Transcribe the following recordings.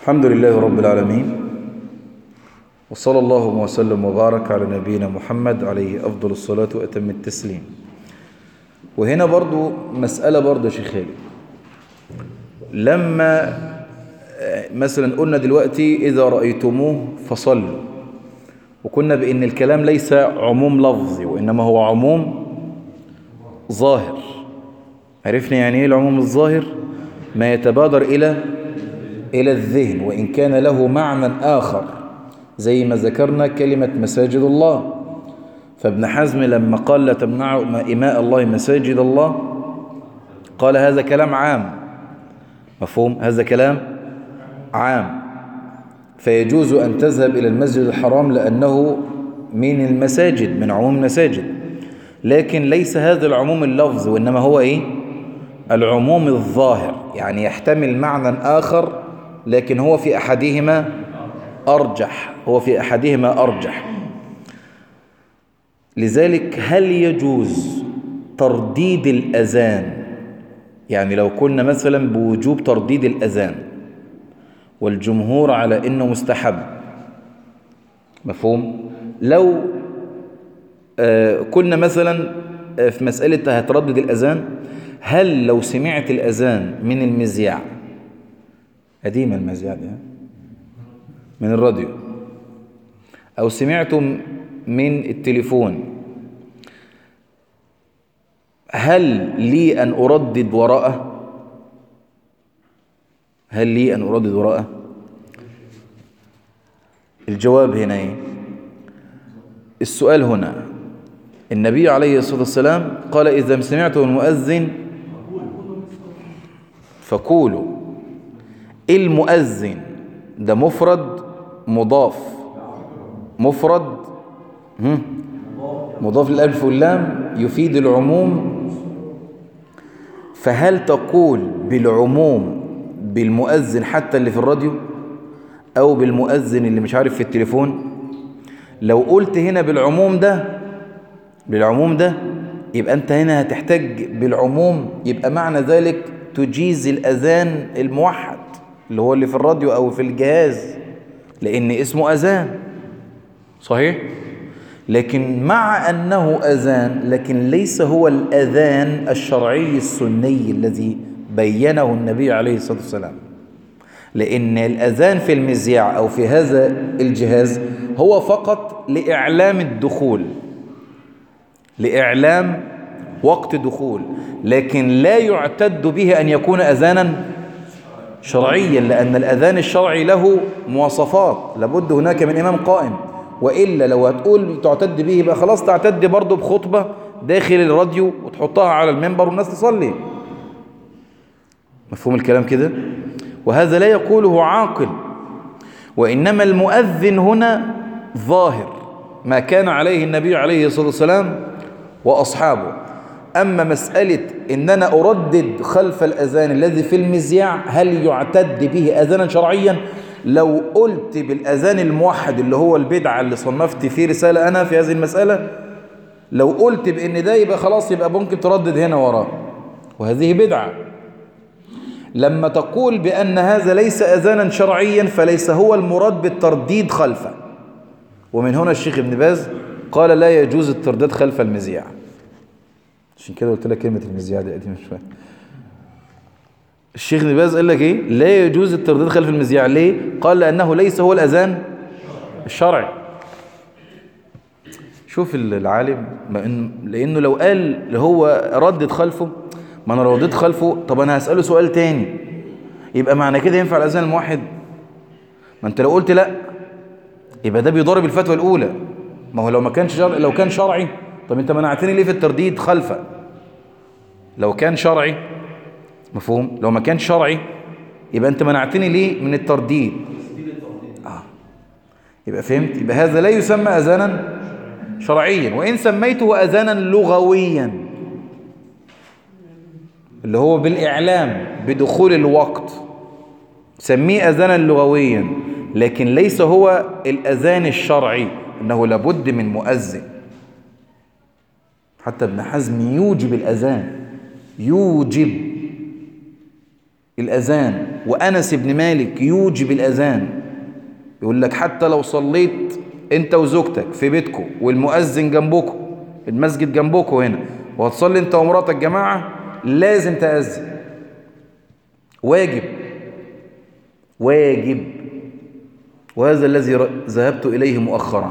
الحمد لله رب العالمين وصلى الله وسلم وبارك على نبينا محمد عليه أفضل الصلاة وأتم التسليم وهنا برضو مسألة برضو يا شيخ خالد لما مثلا قلنا دلوقتي إذا رأيتموه فصلوا وكنا بأن الكلام ليس عموم لفظي وإنما هو عموم ظاهر عرفنا يعني إيه العموم الظاهر ما يتبادر إلى إلى الذهن وإن كان له معنى آخر زي ما ذكرنا كلمة مساجد الله فابن حزم لما قال لا تمنعوا إماء الله مساجد الله قال هذا كلام عام مفهوم هذا كلام عام فيجوز أن تذهب إلى المسجد الحرام لأنه من المساجد من عموم المساجد لكن ليس هذا العموم اللفظ وإنما هو إيه العموم الظاهر يعني يحتمل معنى آخر لكن هو في أحدهما أرجح هو في أحدهما أرجح لذلك هل يجوز ترديد الأذان يعني لو كنا مثلا بوجوب ترديد الأذان والجمهور على إنه مستحب مفهوم لو آه كنا مثلا آه في مسألة هتردد الأذان هل لو سمعت الأذان من المذياع قديم المذياع ده من الراديو أو سمعتم من التليفون هل لي أن أردد وراءه هل لي أن أردد وراءه الجواب هنا إيه؟ السؤال هنا النبي عليه الصلاة والسلام قال إذا سمعتم المؤذن فقولوا المؤذن ده مفرد مضاف مفرد مضاف للألف واللام يفيد العموم فهل تقول بالعموم بالمؤذن حتى اللي في الراديو أو بالمؤذن اللي مش عارف في التليفون لو قلت هنا بالعموم ده بالعموم ده يبقى أنت هنا هتحتاج بالعموم يبقى معنى ذلك تجيز الأذان الموحد اللي هو اللي في الراديو أو في الجهاز لأن اسمه أذان صحيح؟ لكن مع أنه أذان لكن ليس هو الأذان الشرعي السني الذي بينه النبي عليه الصلاة والسلام لأن الأذان في المذياع أو في هذا الجهاز هو فقط لإعلام الدخول لإعلام وقت دخول لكن لا يعتد به أن يكون أذانا شرعيا لأن الأذان الشرعي له مواصفات لابد هناك من إمام قائم وإلا لو هتقول تعتد به يبقى خلاص تعتد برضه بخطبة داخل الراديو وتحطها على المنبر والناس تصلي مفهوم الكلام كده وهذا لا يقوله عاقل وإنما المؤذن هنا ظاهر ما كان عليه النبي عليه الصلاة والسلام وأصحابه أما مسألة إن أنا أردد خلف الأذان الذي في المذياع هل يعتد به أذانا شرعيا لو قلت بالأذان الموحد اللي هو البدعة اللي صنفت فيه رسالة أنا في هذه المسألة لو قلت بأن ده يبقى خلاص يبقى ممكن تردد هنا وراه وهذه بدعة لما تقول بأن هذا ليس أذانا شرعيا فليس هو المراد بالترديد خلفه ومن هنا الشيخ ابن باز قال لا يجوز الترداد خلف المذياع عشان كده قلت لك كلمة المذياع دي قديمة شوية الشيخ ابن باز قال لك ايه لا يجوز الترداد خلف المذياع ليه قال لأنه ليس هو الأذان الشرعي شوف العالم لأنه لو قال هو ردد خلفه ما أنا لو رديت خلفه طب أنا هسأله سؤال تاني يبقى معنى كده ينفع الأذان الموحد ما أنت لو قلت لا يبقى ده بيضارب الفتوى الأولى ما هو لو ما كانش شرعي لو كان شرعي طب أنت منعتني ليه في الترديد خلفه لو كان شرعي مفهوم لو ما كان شرعي يبقى أنت منعتني ليه من الترديد آه. يبقى فهمت يبقى هذا لا يسمى أذانا شرعيا وإن سميته أذانا لغويا اللي هو بالإعلام بدخول الوقت سميه أذانا لغويا لكن ليس هو الأذان الشرعي أنه لابد من مؤذن حتى ابن حزم يوجب الأذان يوجب الأذان وأنس بن مالك يوجب الأذان يقول لك حتى لو صليت أنت وزوجتك في بيتكم والمؤذن جنبكم المسجد جنبكم هنا وهتصلي أنت ومراتك جماعة لازم تأذن واجب واجب وهذا الذي ذهبت إليه مؤخرا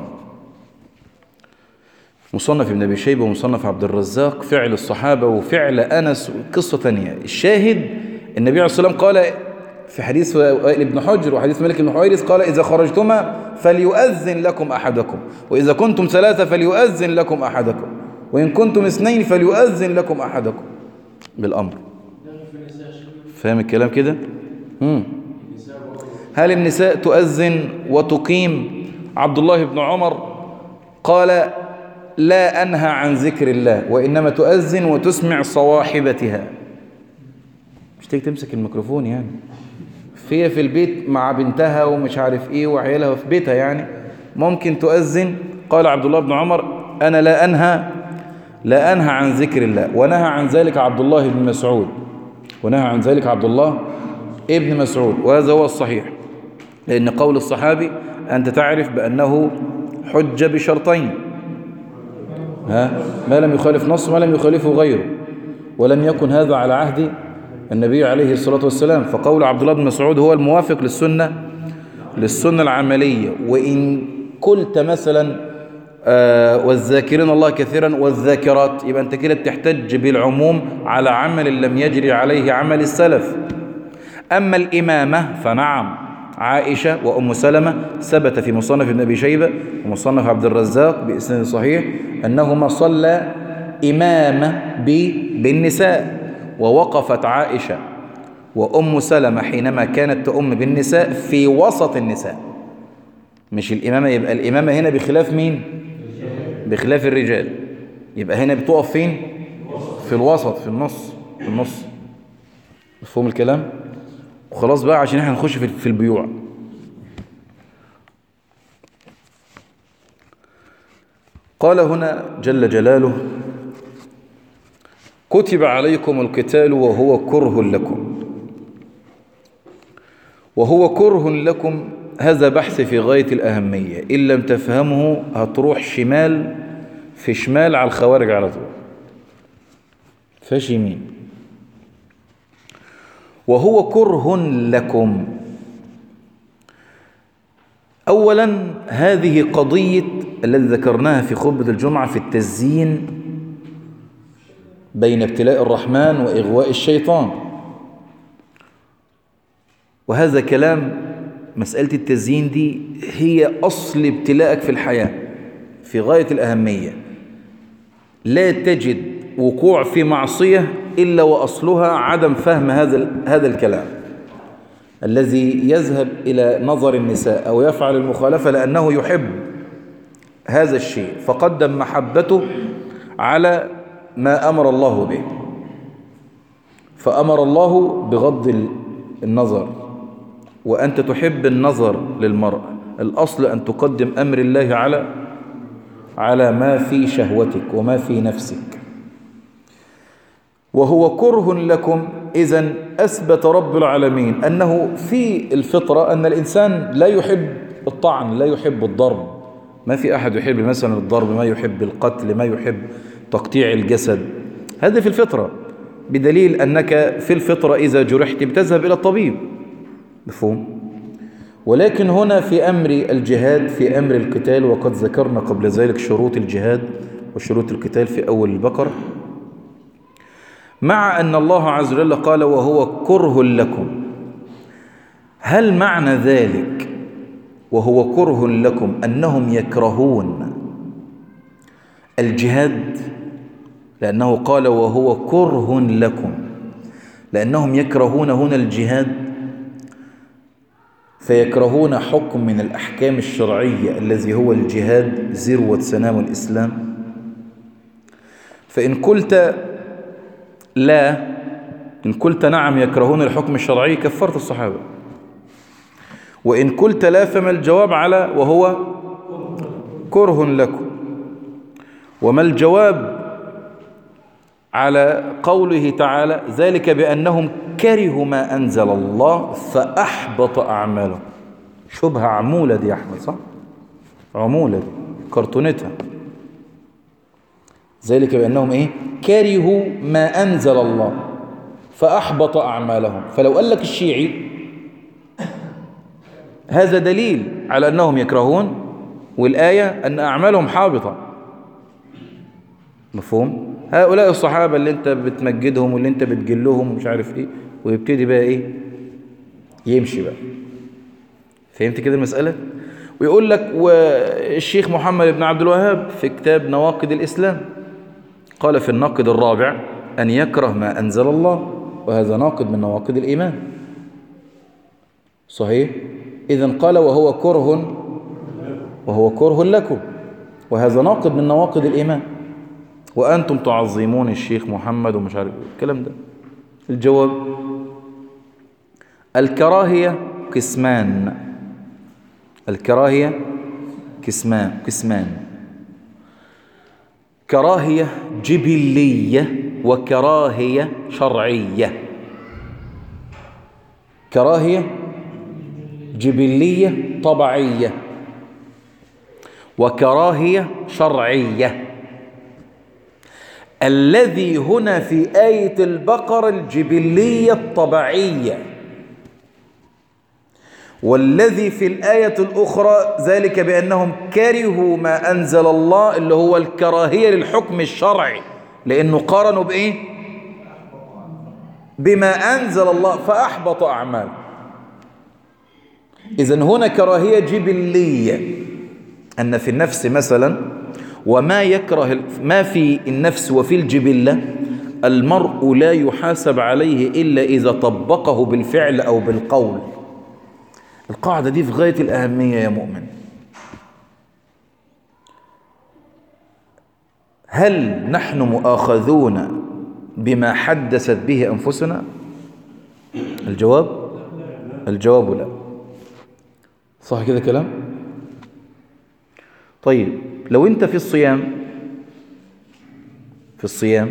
مصنف ابن أبي شيبة ومصنف عبد الرزاق فعل الصحابة وفعل أنس قصة تانية الشاهد النبي عليه الصلاة والسلام قال في حديث وائل بن حجر وحديث ملك بن حويرث قال إذا خرجتما فليؤذن لكم أحدكم وإذا كنتم ثلاثة فليؤذن لكم أحدكم وإن كنتم اثنين فليؤذن لكم أحدكم بالأمر فاهم الكلام كده مم. هل النساء تؤذن وتقيم عبد الله بن عمر قال لا أنهى عن ذكر الله وإنما تؤذن وتسمع صواحبتها مش تيجي تمسك الميكروفون يعني فهي في البيت مع بنتها ومش عارف ايه وعيالها في بيتها يعني ممكن تؤذن قال عبد الله بن عمر أنا لا أنهى لا أنهى عن ذكر الله ونهى عن ذلك عبد الله بن مسعود ونهى عن ذلك عبد الله ابن مسعود وهذا هو الصحيح لأن قول الصحابي أنت تعرف بأنه حج بشرطين ها ما لم يخالف نص ما لم يخالفه غيره ولم يكن هذا على عهد النبي عليه الصلاة والسلام فقول عبد الله بن مسعود هو الموافق للسنة للسنة العملية وإن قلت مثلا آه والذاكرين الله كثيرا والذاكرات يبقى أنت كده تحتج بالعموم على عمل لم يجري عليه عمل السلف أما الإمامة فنعم عائشة وأم سلمة ثبت في مصنف ابن أبي شيبة ومصنف عبد الرزاق بإسناد صحيح أنهما صلى إمامة بالنساء ووقفت عائشة وأم سلمة حينما كانت تؤم بالنساء في وسط النساء مش الإمامة يبقى الإمامة هنا بخلاف مين بخلاف الرجال يبقى هنا بتقف فين في الوسط في النص في النص مفهوم الكلام وخلاص بقى عشان احنا نخش في البيوع قال هنا جل جلاله كتب عليكم القتال وهو كره لكم وهو كره لكم هذا بحث في غاية الأهمية إن لم تفهمه هتروح شمال في شمال على الخوارج على طول فاش يمين وهو كره لكم أولا هذه قضية التي ذكرناها في خطبة الجمعة في التزيين بين ابتلاء الرحمن وإغواء الشيطان وهذا كلام مسألة التزيين دي هي أصل ابتلاءك في الحياة في غاية الأهمية لا تجد وقوع في معصية إلا وأصلها عدم فهم هذا هذا الكلام الذي يذهب إلى نظر النساء أو يفعل المخالفة لأنه يحب هذا الشيء فقدم محبته على ما أمر الله به فأمر الله بغض النظر وأنت تحب النظر للمرأة الأصل أن تقدم أمر الله على على ما في شهوتك وما في نفسك وهو كره لكم إذا أثبت رب العالمين أنه في الفطرة أن الإنسان لا يحب الطعن لا يحب الضرب ما في أحد يحب مثلا الضرب ما يحب القتل ما يحب تقطيع الجسد هذا في الفطرة بدليل أنك في الفطرة إذا جرحت بتذهب إلى الطبيب مفهوم ولكن هنا في أمر الجهاد في أمر القتال وقد ذكرنا قبل ذلك شروط الجهاد وشروط القتال في أول البقرة مع أن الله عز وجل قال وهو كره لكم هل معنى ذلك وهو كره لكم أنهم يكرهون الجهاد لأنه قال وهو كره لكم لأنهم يكرهون هنا الجهاد فيكرهون حكم من الأحكام الشرعية الذي هو الجهاد ذروة سنام الإسلام فإن قلت لا إن قلت نعم يكرهون الحكم الشرعي كفرت الصحابة وإن قلت لا فما الجواب على وهو كره لكم وما الجواب على قوله تعالى ذلك بأنهم كرهوا ما أنزل الله فأحبط أعمالهم شبهة عمولة دي يا أحمد صح؟ عمولة دي كرتونتها ذلك بأنهم إيه؟ كرهوا ما أنزل الله فأحبط أعمالهم فلو قال لك الشيعي هذا دليل على أنهم يكرهون والآية أن أعمالهم حابطة مفهوم؟ هؤلاء الصحابة اللي انت بتمجدهم واللي انت بتجلهم ومش عارف ايه ويبتدي بقى ايه يمشي بقى فهمت كده المسألة ويقول لك والشيخ محمد بن عبد الوهاب في كتاب نواقد الإسلام قال في الناقد الرابع أن يكره ما أنزل الله وهذا ناقد من نواقد الإيمان صحيح إذا قال وهو كره وهو كره لكم وهذا ناقد من نواقد الإيمان وأنتم تعظمون الشيخ محمد ومش عارف الكلام ده الجواب الكراهية قسمان الكراهية قسمان قسمان كراهية جبلية وكراهية شرعية كراهية جبلية طبيعية وكراهية شرعية الذي هنا في آية البقرة الجبلية الطبيعية والذي في الآية الأخرى ذلك بأنهم كرهوا ما أنزل الله اللي هو الكراهية للحكم الشرعي لأنه قارنوا بإيه بما أنزل الله فأحبط أعمال إذن هنا كراهية جبلية أن في النفس مثلا وما يكره ما في النفس وفي الجبلة المرء لا يحاسب عليه إلا إذا طبقه بالفعل أو بالقول القاعدة دي في غاية الأهمية يا مؤمن هل نحن مؤاخذون بما حدثت به أنفسنا الجواب الجواب لا صح كده كلام طيب لو انت في الصيام في الصيام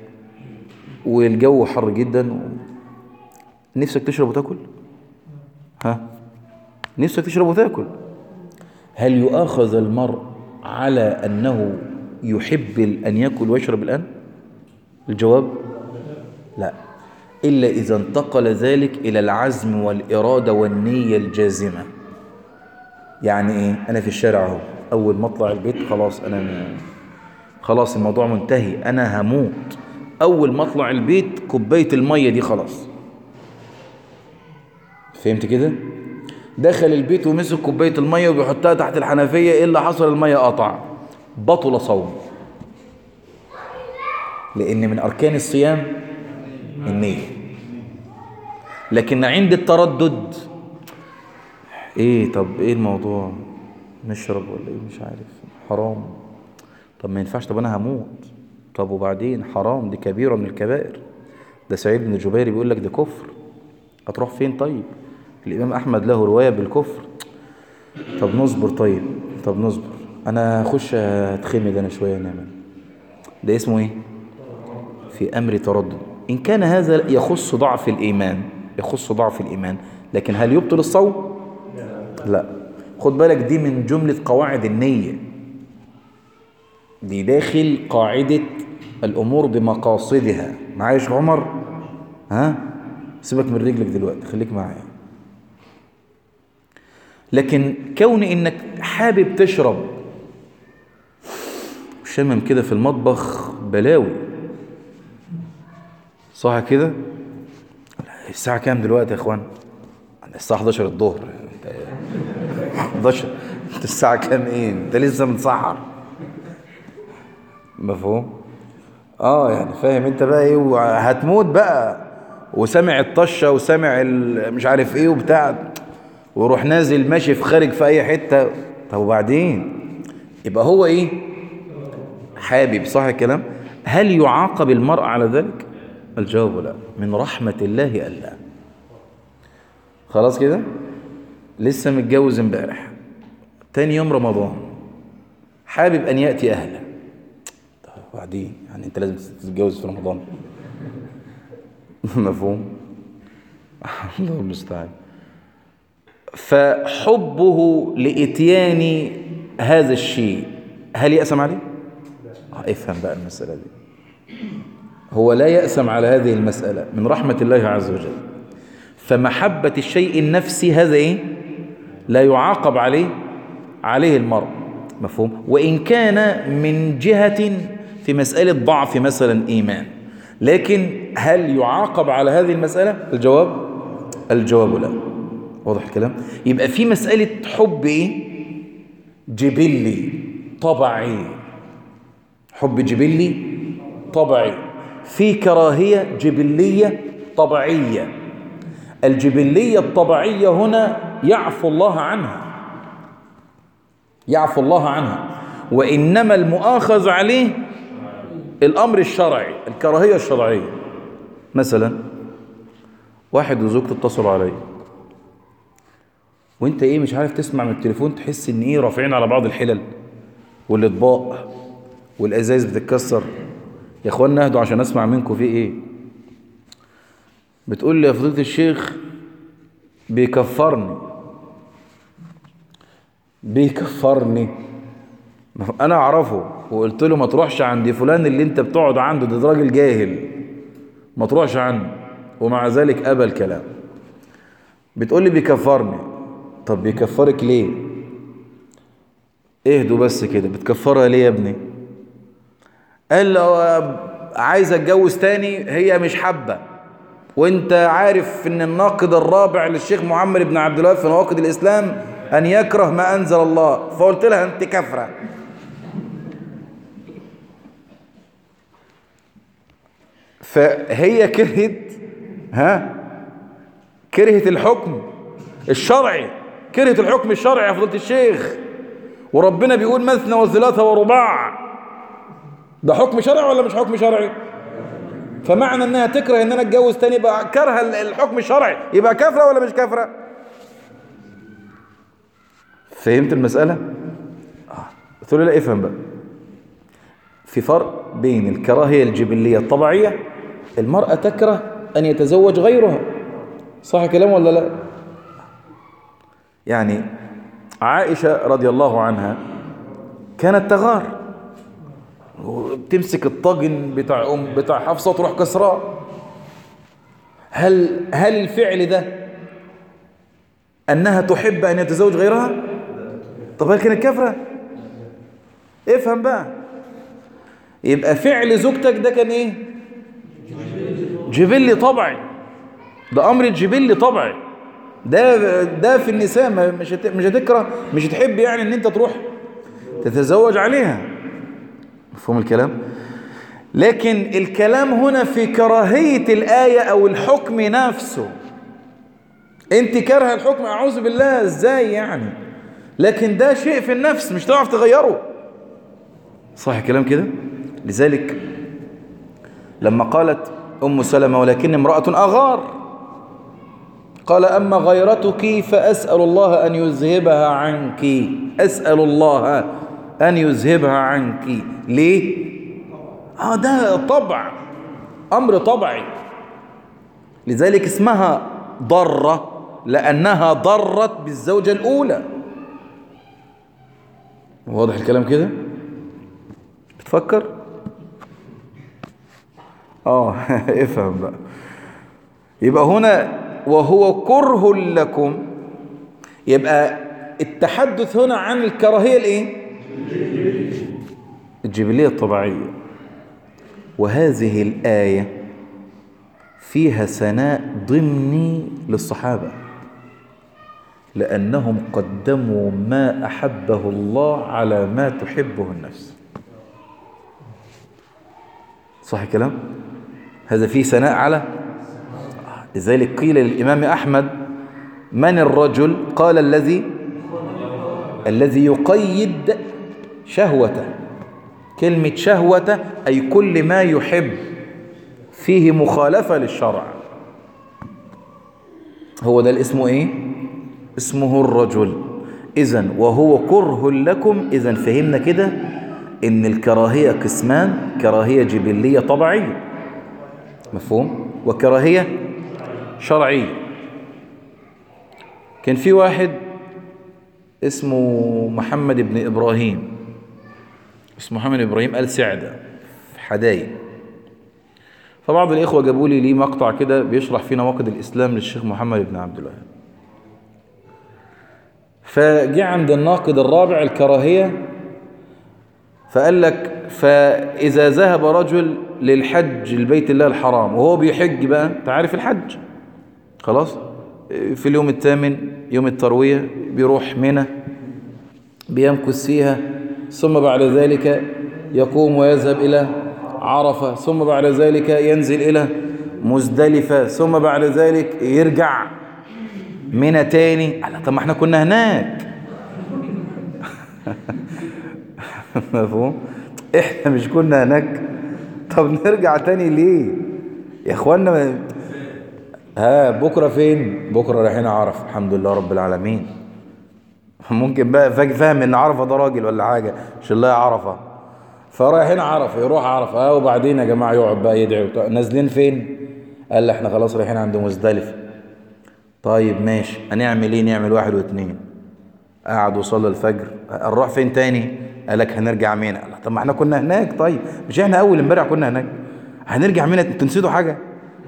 والجو حر جدا و... نفسك تشرب وتاكل ها نفسك تشرب وتاكل هل يؤاخذ المرء على أنه يحب أن يأكل ويشرب الآن الجواب لا إلا إذا انتقل ذلك إلى العزم والإرادة والنية الجازمة يعني إيه أنا في الشارع اهو أول ما أطلع البيت خلاص أنا خلاص الموضوع منتهي أنا هموت أول ما أطلع البيت كوباية المية دي خلاص فهمت كده دخل البيت ومسك كوباية المية وبيحطها تحت الحنفية إيه اللي حصل المية قطع بطل صوم لأن من أركان الصيام النية لكن عند التردد إيه طب إيه الموضوع نشرب ولا إيه مش عارف حرام طب ما ينفعش طب أنا هموت طب وبعدين حرام دي كبيرة من الكبائر ده سعيد بن جبير بيقول لك ده كفر هتروح فين طيب الإمام أحمد له رواية بالكفر طب نصبر طيب طب نصبر أنا أخش أتخمد أنا شوية نعمل ده اسمه إيه في أمر تردد إن كان هذا يخص ضعف الإيمان يخص ضعف الإيمان لكن هل يبطل الصوم لا خد بالك دي من جملة قواعد النية دي داخل قاعدة الأمور بمقاصدها معايا يا عمر ها سيبك من رجلك دلوقتي خليك معايا لكن كون انك حابب تشرب شمم كده في المطبخ بلاوي صح كده الساعة كام دلوقتي يا اخوان الساعة 11 الظهر 11 انت الساعة كام ايه انت لسه متسحر مفهوم اه يعني فاهم انت بقى ايه وهتموت بقى وسامع الطشة وسامع مش عارف ايه وبتاع ويروح نازل ماشي في خارج في اي حتة طب وبعدين يبقى هو ايه حابب صح الكلام هل يعاقب المرء على ذلك الجواب لا من رحمة الله ألا خلاص كده لسه متجوز امبارح تاني يوم رمضان حابب أن يأتي أهله وبعدين يعني انت لازم تتجوز في رمضان مفهوم الله المستعان فحبه لإتيان هذا الشيء هل يأسم عليه؟ آه، افهم بقى المسألة دي هو لا يأسم على هذه المسألة من رحمة الله عز وجل فمحبة الشيء النفسي هذا إيه؟ لا يعاقب عليه عليه المرء مفهوم وإن كان من جهة في مسألة ضعف مثلا إيمان لكن هل يعاقب على هذه المسألة الجواب الجواب لا واضح الكلام يبقى في مسألة حب إيه جبلي طبعي حب جبلي طبعي في كراهية جبلية طبيعية الجبلية الطبيعية هنا يعفو الله عنها يعفو الله عنها وإنما المؤاخذ عليه الأمر الشرعي الكراهية الشرعية مثلا واحد وزوجته اتصلوا علي وانت ايه مش عارف تسمع من التليفون تحس ان ايه رافعين على بعض الحلل والاطباق والازايز بتتكسر يا اخوانا اهدوا عشان اسمع منكم في ايه بتقول لي يا فضيله الشيخ بيكفرني بيكفرني انا اعرفه وقلت له ما تروحش عند فلان اللي انت بتقعد عنده ده راجل جاهل ما تروحش عنده ومع ذلك ابى الكلام بتقول لي بيكفرني طب بيكفرك ليه اهدوا بس كده بتكفرها ليه يا ابني قال له عايز اتجوز تاني هي مش حابه وانت عارف ان الناقد الرابع للشيخ محمد بن عبد الوهاب في نواقض الاسلام ان يكره ما انزل الله فقلت لها انت كافره فهي كرهت ها كرهت الحكم الشرعي كرهت الحكم الشرعي يا فضيله الشيخ وربنا بيقول مثنى وثلاثة ورباع ده حكم شرعي ولا مش حكم شرعي فمعنى انها تكره ان انا اتجوز تاني يبقى كره الحكم الشرعي يبقى كافره ولا مش كافره فهمت المسألة آه. قلت له لا افهم بقى في فرق بين الكراهية الجبلية الطبيعية المرأة تكره أن يتزوج غيرها صح كلام ولا لا يعني عائشة رضي الله عنها كانت تغار وتمسك الطاجن بتاع أم بتاع حفصة وتروح كسراه هل هل الفعل ده أنها تحب أن يتزوج غيرها طب هل كانت كافرة افهم بقى يبقى فعل زوجتك ده كان ايه جبلي طبعي ده امر جبلي طبعي ده ده في النساء مش مش هتكره مش هتحب يعني ان انت تروح تتزوج عليها مفهوم الكلام لكن الكلام هنا في كراهية الآية أو الحكم نفسه انت كره الحكم أعوذ بالله ازاي يعني لكن ده شيء في النفس مش تعرف تغيره صح الكلام كده لذلك لما قالت أم سلمة ولكن امرأة أغار قال أما غيرتك فأسأل الله أن يذهبها عنك أسأل الله أن يذهبها عنك ليه؟ آه ده طبع أمر طبعي لذلك اسمها ضرة لأنها ضرت بالزوجة الأولى واضح الكلام كده بتفكر اه افهم بقى يبقى هنا وهو كره لكم يبقى التحدث هنا عن الكراهية الايه الجبلية الطبيعية وهذه الآية فيها ثناء ضمني للصحابة لأنهم قدموا ما أحبه الله على ما تحبه النفس صح الكلام هذا فيه ثناء على لذلك قيل للإمام أحمد من الرجل قال الذي الذي يقيد شهوته كلمة شهوته أي كل ما يحب فيه مخالفة للشرع هو ده الاسم ايه اسمه الرجل اذا وهو كره لكم اذا فهمنا كده إن الكراهية قسمان كراهية جبلية طبيعية مفهوم وكراهية شرعية كان في واحد اسمه محمد بن إبراهيم اسمه محمد بن إبراهيم آل سعدة في حدايق فبعض الإخوة جابوا لي ليه مقطع كده بيشرح فيه نواقض الإسلام للشيخ محمد بن عبد الوهاب فجاء عند الناقض الرابع الكراهية فقال لك فإذا ذهب رجل للحج لبيت الله الحرام وهو بيحج بقى تعرف الحج خلاص في اليوم الثامن يوم التروية بيروح منى بيمكث فيها ثم بعد ذلك يقوم ويذهب إلى عرفة ثم بعد ذلك ينزل إلى مزدلفة ثم بعد ذلك يرجع منى تاني طب ما احنا كنا هناك مفهوم احنا مش كنا هناك طب نرجع تاني ليه يا اخوانا ما... ها بكرة فين بكرة رايحين عرف الحمد لله رب العالمين ممكن بقى فاهم ان عرفة ده راجل ولا حاجة مش الله عرفة فرايحين عرفة يروح عرفة اه وبعدين يا جماعة يقعد بقى يدعي نازلين فين قال لي احنا خلاص رايحين عند مزدلفة طيب ماشي هنعمل ايه نعمل واحد واثنين قعد وصلى الفجر نروح فين تاني قال لك هنرجع مينا طب ما احنا كنا هناك طيب مش احنا اول امبارح كنا هناك هنرجع مينا انتوا نسيتوا حاجه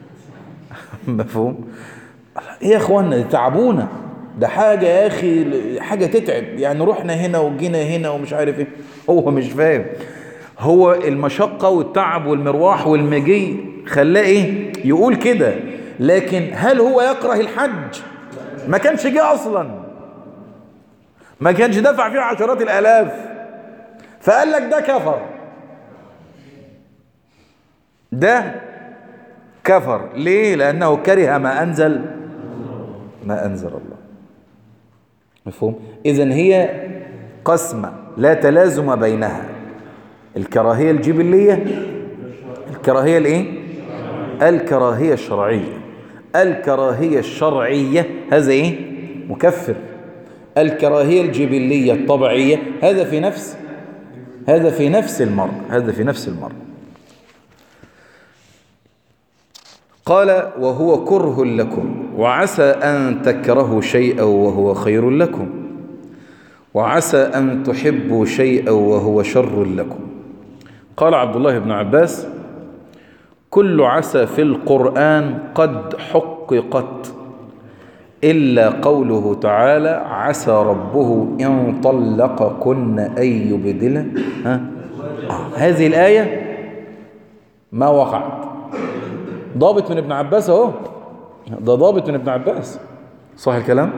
مفهوم ايه يا اخوانا تعبونا ده حاجة يا اخي حاجة تتعب يعني رحنا هنا وجينا هنا ومش عارف ايه هو مش فاهم هو المشقة والتعب والمرواح والمجي خلاه ايه يقول كده لكن هل هو يكره الحج ما كانش جه اصلا ما كانش دفع فيه عشرات الالاف فقال لك ده كفر ده كفر ليه لانه كره ما انزل ما انزل الله مفهوم اذا هي قسمه لا تلازم بينها الكراهيه الجبليه الكراهيه الايه الكراهيه الشرعيه الكراهيه الشرعيه هذا ايه مكفر الكراهيه الجبليه الطبيعيه هذا في نفس هذا في نفس المرء هذا في نفس المرء قال وهو كره لكم وعسى أن تكرهوا شيئا وهو خير لكم وعسى أن تحبوا شيئا وهو شر لكم قال عبد الله بن عباس كل عسى في القرآن قد حققت إلا قوله تعالى عسى ربه إن طلقكن أن يبدله ها؟ آه. هذه الآية ما وقعت ضابط من ابن عباس اهو ده ضابط من ابن عباس صح الكلام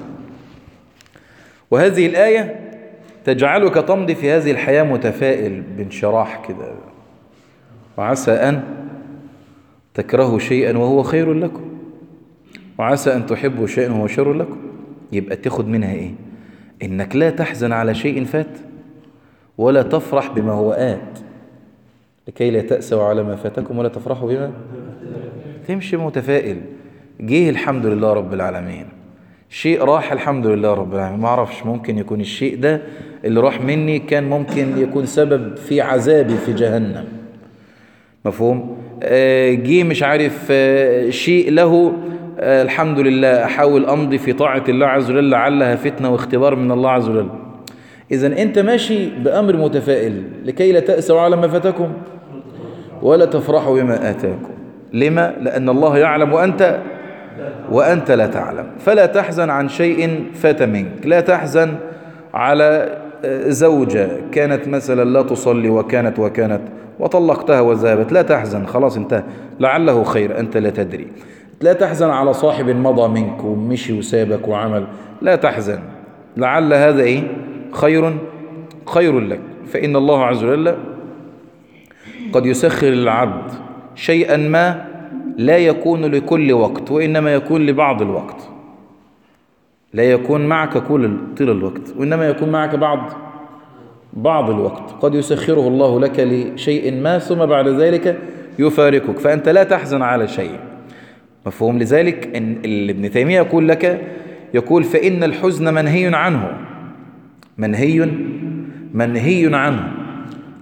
وهذه الآية تجعلك تمضي في هذه الحياة متفائل بانشراح كده وعسى أن تكرهوا شيئا وهو خير لكم وعسى أن تحبوا شيئا وهو شر لكم يبقى تاخد منها إيه إنك لا تحزن على شيء فات ولا تفرح بما هو آت لكي لا تأسوا على ما فاتكم ولا تفرحوا بما تمشي متفائل جه الحمد لله رب العالمين شيء راح الحمد لله رب العالمين ما اعرفش ممكن يكون الشيء ده اللي راح مني كان ممكن يكون سبب في عذابي في جهنم مفهوم آه جه مش عارف آه شيء له آه الحمد لله احاول امضي في طاعة الله عز وجل لعلها فتنة واختبار من الله عز وجل اذا انت ماشي بامر متفائل لكي لا تأسوا على ما فاتكم ولا تفرحوا بما آتاكم لما لأن الله يعلم وأنت وأنت لا تعلم فلا تحزن عن شيء فات منك لا تحزن على زوجة كانت مثلا لا تصلي وكانت وكانت وطلقتها وذهبت لا تحزن خلاص انتهى لعله خير أنت لا تدري لا تحزن على صاحب مضى منك ومشي وسابك وعمل لا تحزن لعل هذا ايه خير خير لك فإن الله عز وجل قد يسخر للعبد شيئا ما لا يكون لكل وقت وإنما يكون لبعض الوقت لا يكون معك كل طول الوقت وإنما يكون معك بعض بعض الوقت قد يسخره الله لك لشيء ما ثم بعد ذلك يفارقك فأنت لا تحزن على شيء مفهوم لذلك إن ابن تيمية يقول لك يقول فإن الحزن منهي عنه منهي منهي عنه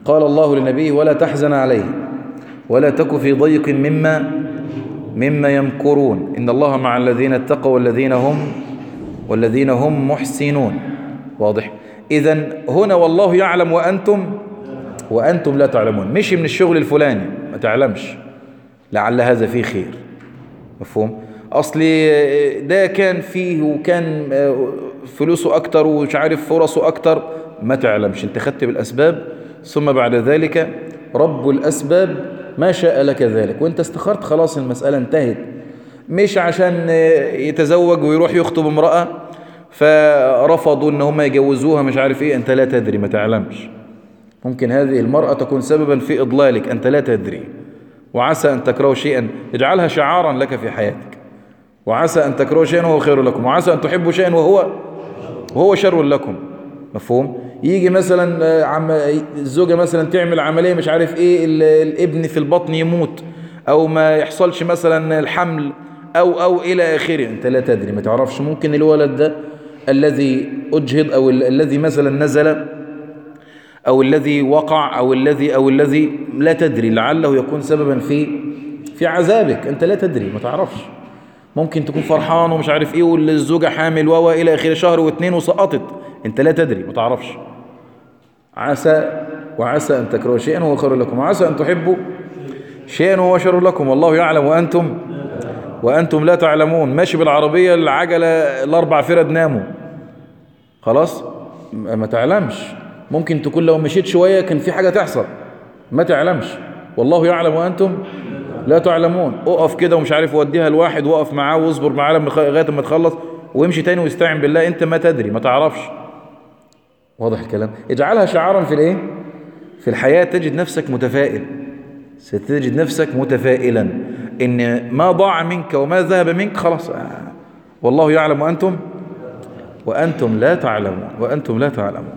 قال الله لنبيه ولا تحزن عليه ولا تك في ضيق مما مما يمكرون إن الله مع الذين اتقوا والذين هم والذين هم محسنون واضح إذا هنا والله يعلم وأنتم وأنتم لا تعلمون مشي من الشغل الفلاني ما تعلمش لعل هذا فيه خير مفهوم أصلي ده كان فيه وكان فلوسه أكتر ومش عارف فرصه أكتر ما تعلمش انت خدت بالأسباب ثم بعد ذلك رب الأسباب ما شاء لك ذلك وانت استخرت خلاص المسألة انتهت مش عشان يتزوج ويروح يخطب امرأة فرفضوا ان هم يجوزوها مش عارف ايه انت لا تدري ما تعلمش ممكن هذه المرأة تكون سببا في إضلالك أنت لا تدري وعسى أن تكرهوا شيئا اجعلها شعارا لك في حياتك وعسى أن تكرهوا شيئا وهو خير لكم وعسى أن تحبوا شيئا وهو وهو شر لكم مفهوم يجي مثلا عم الزوجة مثلا تعمل عملية مش عارف ايه الابن في البطن يموت او ما يحصلش مثلا الحمل او او الى اخره انت لا تدري ما تعرفش ممكن الولد ده الذي اجهض او الذي مثلا نزل او الذي وقع او الذي او الذي لا تدري لعله يكون سببا في في عذابك انت لا تدري ما تعرفش ممكن تكون فرحان ومش عارف ايه والزوجة حامل و الى اخره شهر واثنين وسقطت انت لا تدري ما تعرفش عسى وعسى ان تكرهوا شيئا وهو خير لكم وعسى ان تحبوا شيئا وهو شر لكم والله يعلم وانتم وانتم لا تعلمون ماشي بالعربية العجلة الاربع فرد ناموا خلاص ما تعلمش ممكن تكون لو مشيت شوية كان في حاجة تحصل ما تعلمش والله يعلم وأنتم لا تعلمون اقف كده ومش عارف وديها الواحد وقف معاه واصبر معاه لغاية ما تخلص وامشي تاني واستعن بالله انت ما تدري ما تعرفش واضح الكلام اجعلها شعارا في الايه في الحياة تجد نفسك متفائل ستجد نفسك متفائلا ان ما ضاع منك وما ذهب منك خلاص والله يعلم وأنتم وأنتم لا تعلمون وأنتم لا تعلمون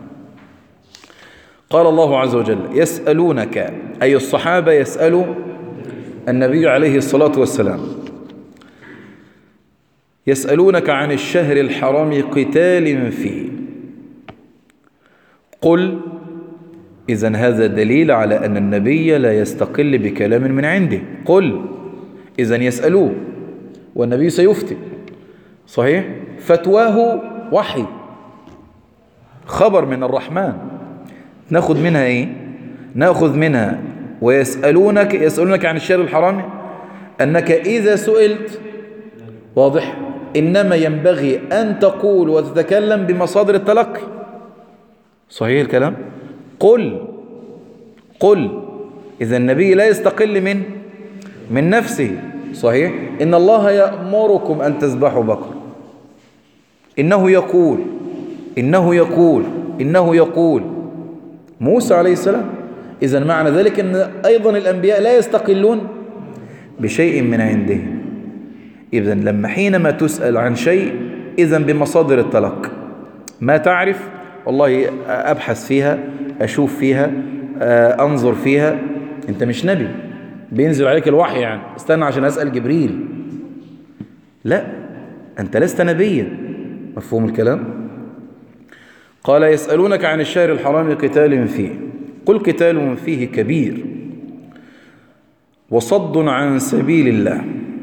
قال الله عز وجل يسألونك أي الصحابة يسألوا النبي عليه الصلاة والسلام يسألونك عن الشهر الحرام قتال فيه قل إذا هذا دليل على أن النبي لا يستقل بكلام من عنده قل إذا يسألوه والنبي سيفتي صحيح فتواه وحي خبر من الرحمن ناخذ منها ايه ناخذ منها ويسألونك يسألونك عن الشهر الحرام أنك إذا سئلت واضح إنما ينبغي أن تقول وتتكلم بمصادر التلقي صحيح الكلام قل قل إذا النبي لا يستقل من من نفسه صحيح إن الله يأمركم أن تذبحوا بقر إنه يقول إنه يقول إنه يقول موسى عليه السلام إذا معنى ذلك أن أيضا الأنبياء لا يستقلون بشيء من عندهم إذا لما حينما تسأل عن شيء إذا بمصادر التلقي ما تعرف والله أبحث فيها أشوف فيها أنظر فيها أنت مش نبي بينزل عليك الوحي يعني استنى عشان أسأل جبريل لا أنت لست نبيا مفهوم الكلام قال يسألونك عن الشهر الحرام قتال فيه قل قتال فيه كبير وصد عن سبيل الله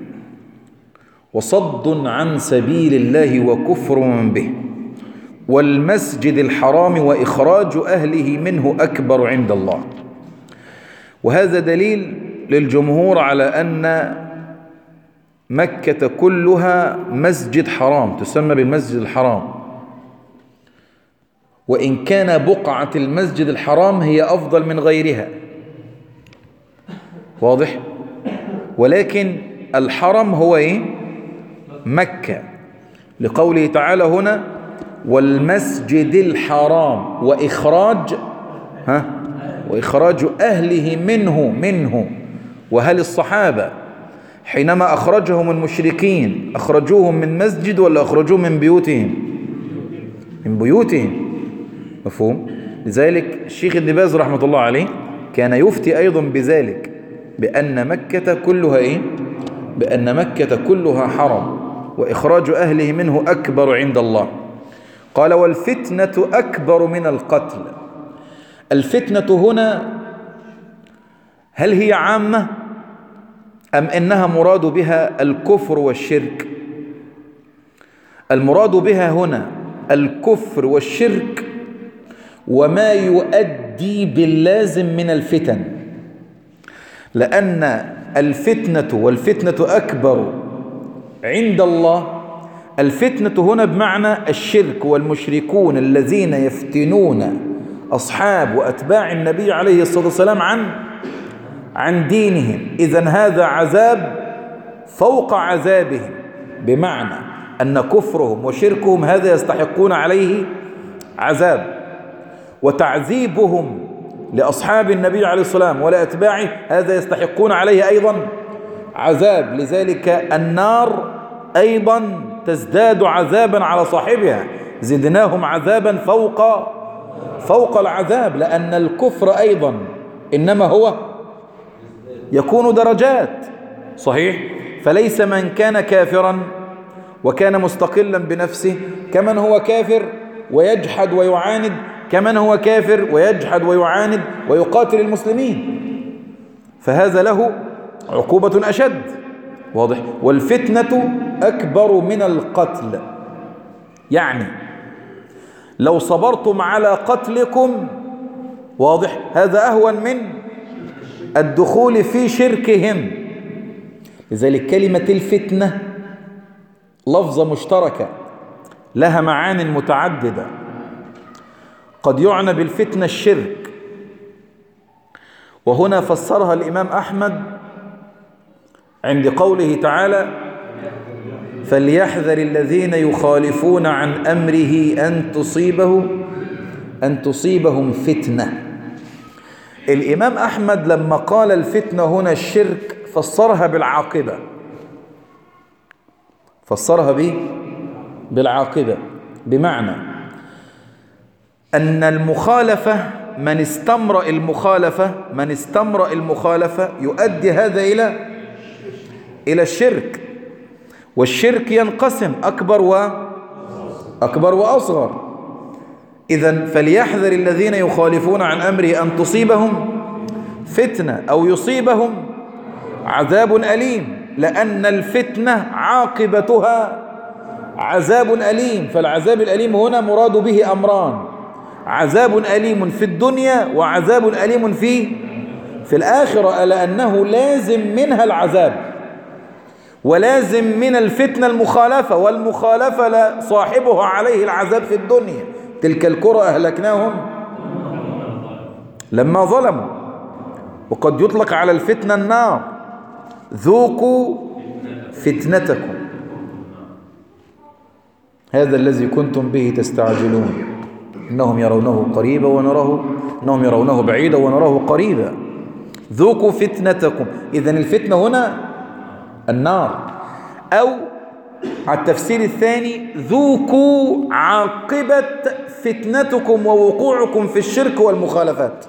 وصد عن سبيل الله وكفر به والمسجد الحرام وإخراج أهله منه أكبر عند الله وهذا دليل للجمهور على أن مكة كلها مسجد حرام تسمى بالمسجد الحرام وإن كان بقعة المسجد الحرام هي أفضل من غيرها واضح ولكن الحرم هو إيه مكة لقوله تعالى هنا والمسجد الحرام وإخراج ها وإخراج أهله منه منه وهل الصحابة حينما أخرجهم المشركين أخرجوهم من مسجد ولا أخرجوهم من بيوتهم من بيوتهم مفهوم لذلك الشيخ ابن باز رحمة الله عليه كان يفتي أيضا بذلك بأن مكة كلها إيه بأن مكة كلها حرم وإخراج أهله منه أكبر عند الله قال والفتنة أكبر من القتل الفتنة هنا هل هي عامة أم إنها مراد بها الكفر والشرك المراد بها هنا الكفر والشرك وما يؤدي باللازم من الفتن لأن الفتنة والفتنة أكبر عند الله الفتنة هنا بمعنى الشرك والمشركون الذين يفتنون أصحاب وأتباع النبي عليه الصلاة والسلام عن عن دينهم إذا هذا عذاب فوق عذابهم بمعنى أن كفرهم وشركهم هذا يستحقون عليه عذاب وتعذيبهم لأصحاب النبي عليه الصلاة والسلام ولأتباعه هذا يستحقون عليه أيضا عذاب لذلك النار أيضا تزداد عذابا على صاحبها زدناهم عذابا فوق فوق العذاب لأن الكفر أيضا إنما هو يكون درجات صحيح فليس من كان كافرا وكان مستقلا بنفسه كمن هو كافر ويجحد ويعاند كمن هو كافر ويجحد ويعاند ويقاتل المسلمين فهذا له عقوبة أشد واضح والفتنة أكبر من القتل يعني لو صبرتم على قتلكم واضح هذا أهون من الدخول في شركهم لذلك كلمة الفتنة لفظة مشتركة لها معان متعددة قد يعنى بالفتنة الشرك وهنا فسرها الإمام أحمد عند قوله تعالى فليحذر الذين يخالفون عن أمره أن تصيبه أن تصيبهم فتنة الإمام أحمد لما قال الفتنة هنا الشرك فسرها بالعاقبة فسرها به بالعاقبة بمعنى أن المخالفة من استمرأ المخالفة من استمرأ المخالفة يؤدي هذا إلى إلى الشرك والشرك ينقسم أكبر و أكبر وأصغر إذا فليحذر الذين يخالفون عن أمره أن تصيبهم فتنة أو يصيبهم عذاب أليم لأن الفتنة عاقبتها عذاب أليم فالعذاب الأليم هنا مراد به أمران عذاب أليم في الدنيا وعذاب أليم في في الآخرة ألا أنه لازم منها العذاب ولازم من الفتنة المخالفة والمخالفة لا صاحبها عليه العذاب في الدنيا تلك الكرة أهلكناهم لما ظلموا وقد يطلق على الفتنة النار ذوقوا فتنتكم هذا الذي كنتم به تستعجلون إنهم يرونه قريبا ونراه إنهم يرونه بعيدا ونراه قريبا ذوقوا فتنتكم إذا الفتنة هنا النار أو على التفسير الثاني ذوقوا عاقبة فتنتكم ووقوعكم في الشرك والمخالفات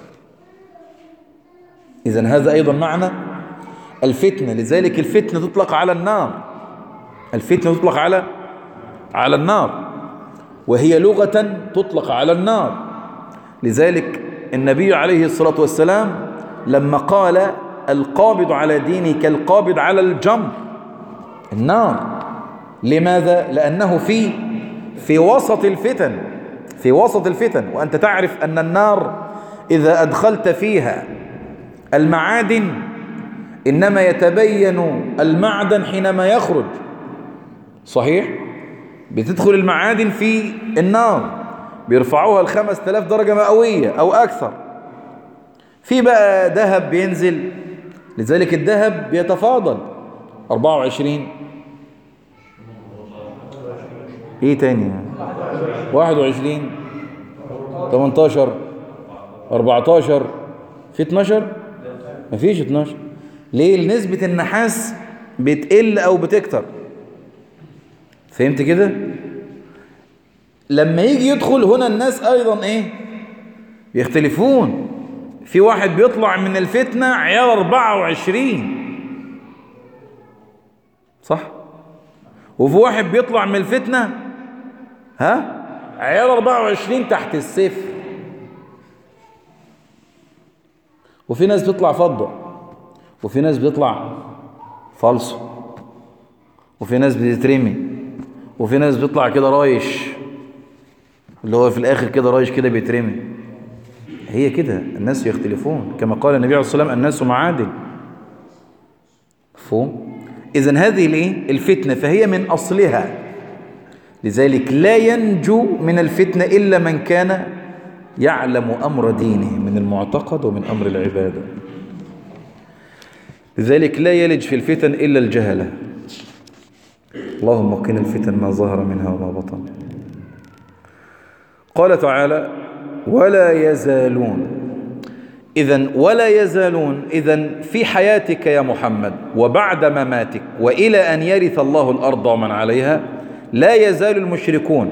إذا هذا أيضا معنى الفتنة لذلك الفتنة تطلق على النار الفتنة تطلق على على النار وهي لغة تطلق على النار لذلك النبي عليه الصلاة والسلام لما قال القابض على ديني كالقابض على الجمر النار لماذا؟ لأنه في في وسط الفتن في وسط الفتن وأنت تعرف أن النار إذا أدخلت فيها المعادن إنما يتبين المعدن حينما يخرج صحيح؟ بتدخل المعادن في النار بيرفعوها الخمس تلاف درجة مئوية أو أكثر في بقى ذهب بينزل لذلك الذهب بيتفاضل 24 ايه تاني 21 18 14 في 12 مفيش 12 ليه نسبة النحاس بتقل او بتكتر فهمت كده لما يجي يدخل هنا الناس ايضا ايه بيختلفون في واحد بيطلع من الفتنة عيار 24 صح وفي واحد بيطلع من الفتنة ها عيار 24 تحت الصفر وفي ناس بتطلع فضة وفي ناس بيطلع فالصو وفي ناس بتترمي وفي ناس بيطلع كده رايش اللي هو في الآخر كده رايش كده بيترمي هي كده الناس يختلفون كما قال النبي عليه الصلاة والسلام الناس معادل مفهوم إذن هذه الايه الفتنة فهي من أصلها لذلك لا ينجو من الفتنة إلا من كان يعلم أمر دينه من المعتقد ومن أمر العبادة لذلك لا يلج في الفتن إلا الجهلة اللهم قنا الفتن ما ظهر منها وما بطن قال تعالى ولا يزالون إذا ولا يزالون إذا في حياتك يا محمد وبعد مماتك وإلى أن يرث الله الأرض ومن عليها لا يزال المشركون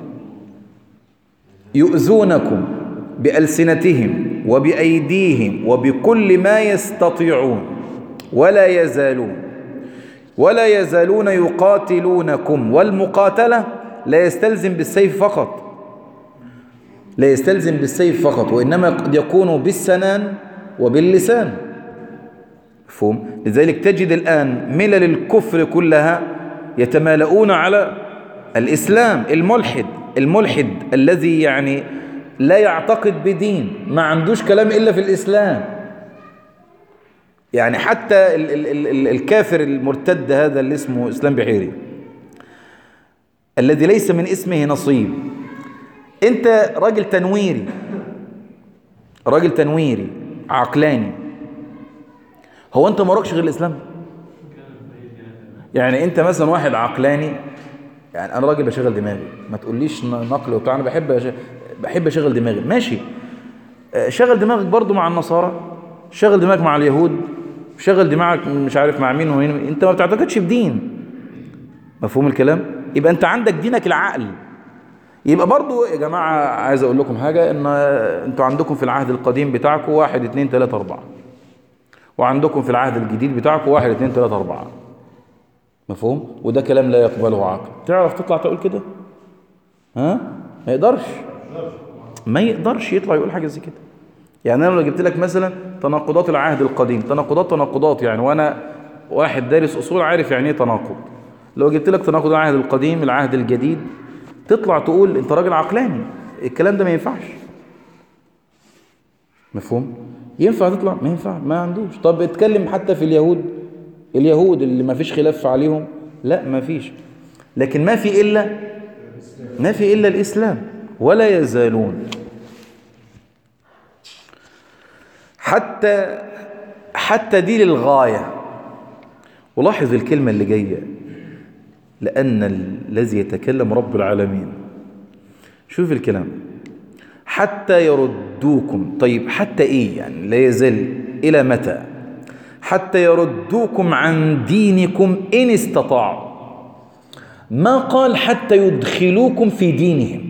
يؤذونكم بألسنتهم وبأيديهم وبكل ما يستطيعون ولا يزالون ولا يزالون يقاتلونكم والمقاتلة لا يستلزم بالسيف فقط لا يستلزم بالسيف فقط وإنما قد يكون بالسنان وباللسان مفهوم لذلك تجد الآن ملل الكفر كلها يتمالؤون على الإسلام الملحد الملحد الذي يعني لا يعتقد بدين ما عندوش كلام إلا في الإسلام يعني حتى ال ال ال ال الكافر المرتد هذا اللي اسمه إسلام بحيري الذي ليس من اسمه نصيب انت راجل تنويري راجل تنويري عقلاني هو انت مراكش غير الاسلام يعني انت مثلا واحد عقلاني يعني انا راجل بشغل دماغي ما تقوليش نقل وبتاع انا بحب أش... بحب اشغل دماغي ماشي شغل دماغك برضو مع النصارى شغل دماغك مع اليهود شغل دماغك مش عارف مع مين ومين انت ما بتعتقدش بدين مفهوم الكلام يبقى انت عندك دينك العقل يبقى برضو يا جماعة عايز اقول لكم حاجة ان انتوا عندكم في العهد القديم بتاعكم واحد اتنين تلاتة اربعة وعندكم في العهد الجديد بتاعكم واحد اتنين تلاتة اربعة مفهوم وده كلام لا يقبله عقل تعرف تطلع تقول كده ها ما يقدرش ما يقدرش يطلع يقول حاجة زي كده يعني انا لو جبت لك مثلا تناقضات العهد القديم تناقضات تناقضات يعني وانا واحد دارس اصول عارف يعني ايه تناقض لو جبت لك تناقض العهد القديم العهد الجديد تطلع تقول انت راجل عقلاني الكلام ده ما ينفعش مفهوم ينفع تطلع ما ينفع ما عندوش طب اتكلم حتى في اليهود اليهود اللي ما فيش خلاف عليهم لا ما فيش لكن ما في إلا ما في إلا الإسلام ولا يزالون حتى حتى دي للغاية ولاحظ الكلمة اللي جاية لأن الذي يتكلم رب العالمين شوف الكلام حتى يردوكم طيب حتى إيه يعني لا يزال إلى متى حتى يردوكم عن دينكم إن استطاعوا ما قال حتى يدخلوكم في دينهم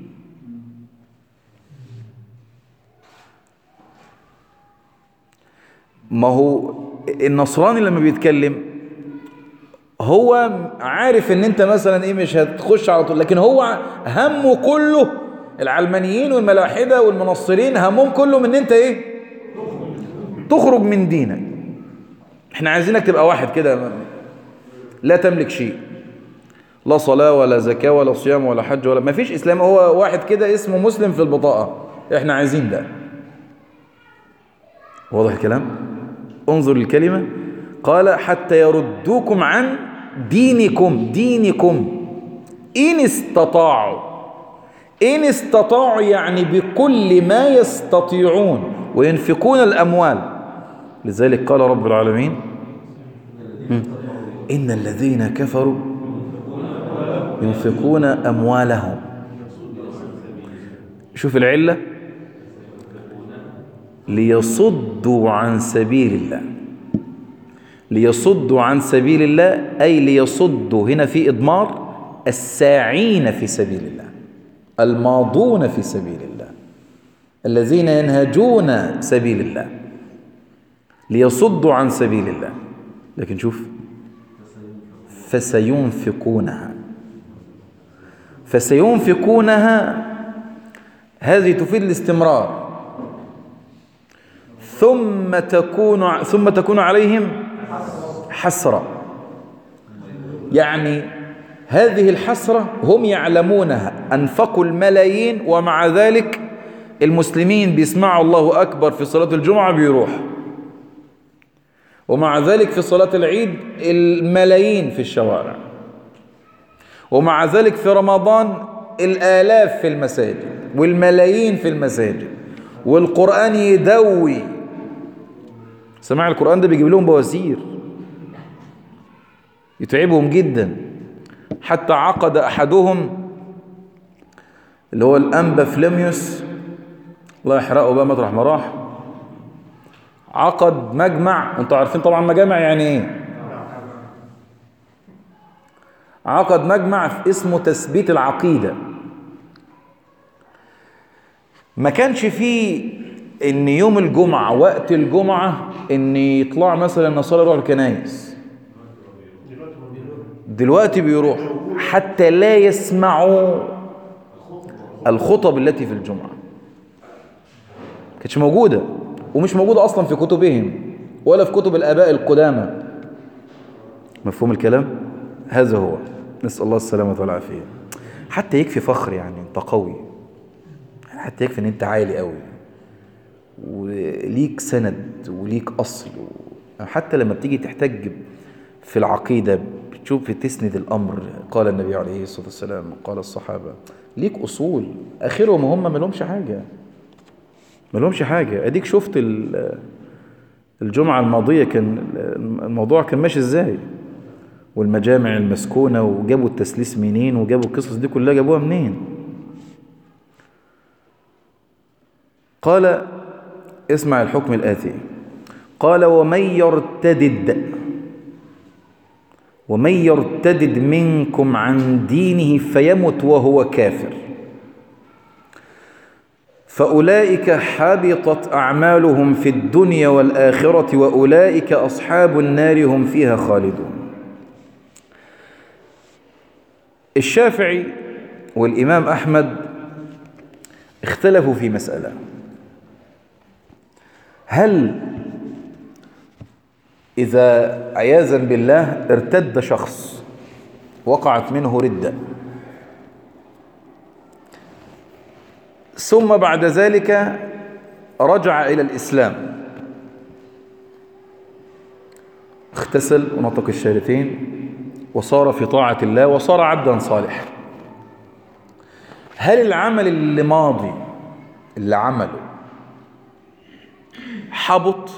ما هو النصراني لما بيتكلم هو عارف ان انت مثلا ايه مش هتخش على طول لكن هو همه كله العلمانيين والملاحدة والمنصرين همهم كله من انت ايه تخرج من دينك احنا عايزينك تبقى واحد كده لا تملك شيء لا صلاة ولا زكاة ولا صيام ولا حج ولا ما فيش اسلام هو واحد كده اسمه مسلم في البطاقة احنا عايزين ده واضح الكلام انظر الكلمة قال حتى يردوكم عن دينكم دينكم إن استطاعوا إن استطاعوا يعني بكل ما يستطيعون وينفقون الأموال لذلك قال رب العالمين إن الذين كفروا ينفقون أموالهم شوف العلة ليصدوا عن سبيل الله ليصدوا عن سبيل الله أي ليصدوا هنا في إضمار الساعين في سبيل الله الماضون في سبيل الله الذين ينهجون سبيل الله ليصدوا عن سبيل الله لكن شوف فسينفقونها فسينفقونها هذه تفيد الاستمرار ثم تكون ثم تكون عليهم حسرة يعني هذه الحسرة هم يعلمونها أنفقوا الملايين ومع ذلك المسلمين بيسمعوا الله أكبر في صلاة الجمعة بيروح ومع ذلك في صلاة العيد الملايين في الشوارع ومع ذلك في رمضان الآلاف في المساجد والملايين في المساجد والقرآن يدوي سماع القرآن ده بيجيب لهم بواسير يتعبهم جدا حتى عقد أحدهم اللي هو الأنبا فليميوس الله يحرقه بقى مطرح ما راح عقد مجمع انتوا عارفين طبعا مجامع يعني ايه عقد مجمع اسمه تثبيت العقيدة ما كانش فيه ان يوم الجمعة وقت الجمعة ان يطلع مثلا النصارى يروحوا الكنايس دلوقتي بيروحوا حتى لا يسمعوا الخطب التي في الجمعة كانتش موجودة ومش موجودة أصلا في كتبهم ولا في كتب الآباء القدامى مفهوم الكلام؟ هذا هو نسأل الله السلامة والعافية حتى يكفي فخر يعني انت قوي حتى يكفي ان انت عالي قوي وليك سند وليك أصل حتى لما بتيجي تحتج في العقيدة بتشوف تسند الأمر قال النبي عليه الصلاة والسلام قال الصحابة ليك أصول آخرهم هم ما لهمش حاجة ما لهمش حاجة أديك شفت الجمعة الماضية كان الموضوع كان ماشي إزاي والمجامع المسكونة وجابوا التسليس منين وجابوا القصص دي كلها جابوها منين قال اسمع الحكم الآتي قال ومن يرتدد ومن يرتدد منكم عن دينه فيمت وهو كافر فأولئك حبطت أعمالهم في الدنيا والآخرة وأولئك أصحاب النار هم فيها خالدون الشافعي والإمام أحمد اختلفوا في مسألة هل إذا عياذا بالله ارتد شخص وقعت منه ردة ثم بعد ذلك رجع إلى الإسلام اغتسل ونطق الشهادتين وصار في طاعة الله وصار عبدا صالحا هل العمل اللي ماضي اللي عمله حبط